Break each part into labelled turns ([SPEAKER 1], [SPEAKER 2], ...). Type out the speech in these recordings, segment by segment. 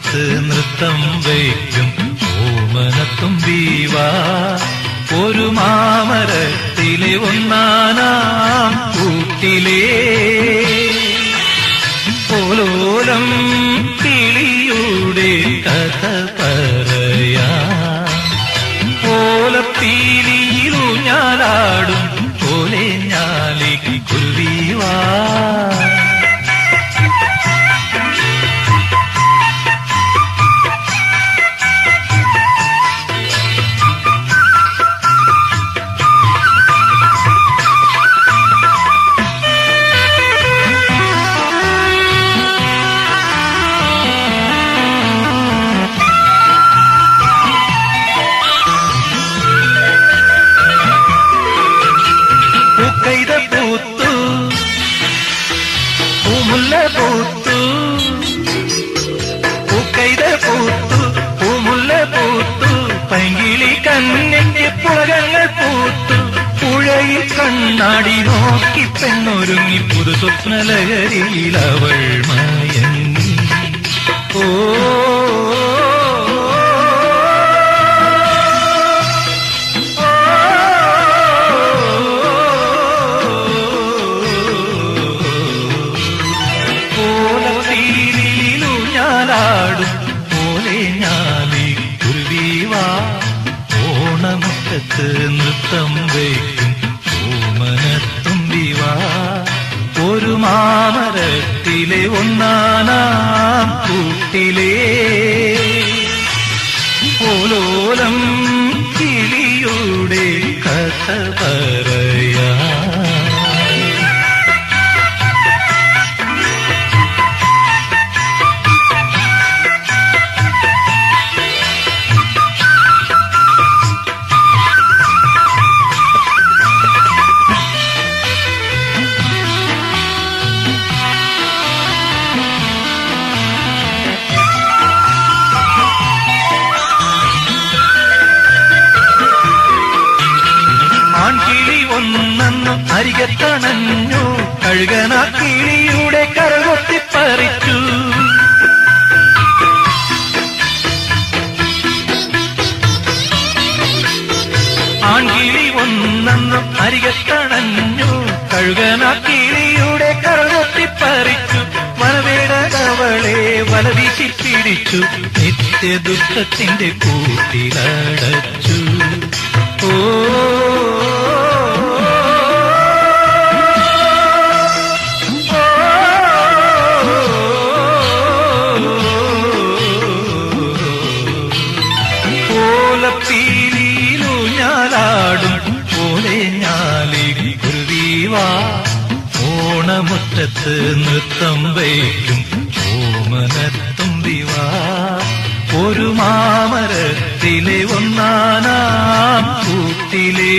[SPEAKER 1] ഓണമുറ്റത്ത് നൃത്തം വയ്ക്കും ഓമനത്തും വീവാ ഒരു മാമരത്തിലെ ഒന്നാനാം കൂട്ടിലേ പോലോലം കിളിയുടെ കഥ പറയാ ഓലപ്പീലിയിലു ഞാലാടും പോലെ ഞാലി കുരുവിവാ പൂക്കൈത പൂത്തു പൂമുല്ല പൂത്തു പൂക്കൈത പൂത്തു പൂമുല്ല പൂത്തു പൈങ്കിളി കണ്ണിന്റെ പുളകങ്ങൾ പൂത്തു പുഴയിൽ കണ്ണാടി നോക്കി പെണ്ണൊരുങ്ങി പുതു സ്വപ്നലഹരിയിൽ അവൾ മയങ്ങി ഓ ഓലത്തീരിയിലു ഞാലാടും പോലെ ഞാലി കുരുവീവാ ഓണമുറ്റത്ത് നൃത്തം വയ്ക്കും ഓമനത്തുമ്പിവാ ഒരു മാമരത്തിലെ ഒന്നാനാം കൂട്ടിലേ പോലോലം കിളിയുടെ കഥ പറയാ ആൺകിളി ഒന്നെന്ന് അരികത്തണഞ്ഞു കഴുകന കിളിയുടെ കരകൊത്തിപ്പറിച്ചു ആൺകിളി ഒന്നെന്ന് അരികത്തണഞ്ഞു കഴുകന കിളിയുടെ കരകൊത്തിപ്പറിച്ചു വനവേടവളെ വലവീശി പിടിച്ചു നിത്യ ദുഃഖത്തിന്റെ കൂട്ടിലടച്ചു ഓ ഓലപ്പീലിയിലു ഞാലാടും പോലെ ഞാലി കുരുവീവാ ഓണമുറ്റത്ത് നൃത്തം വയ്ക്കും ഓമനത്തുമ്പിവാ ഒരു മാമരത്തിലെ ഒന്നാനാം കൂട്ടിലേ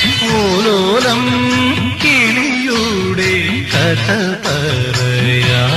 [SPEAKER 1] ഓലോലം കിളിയുടെ കഥ പറയാ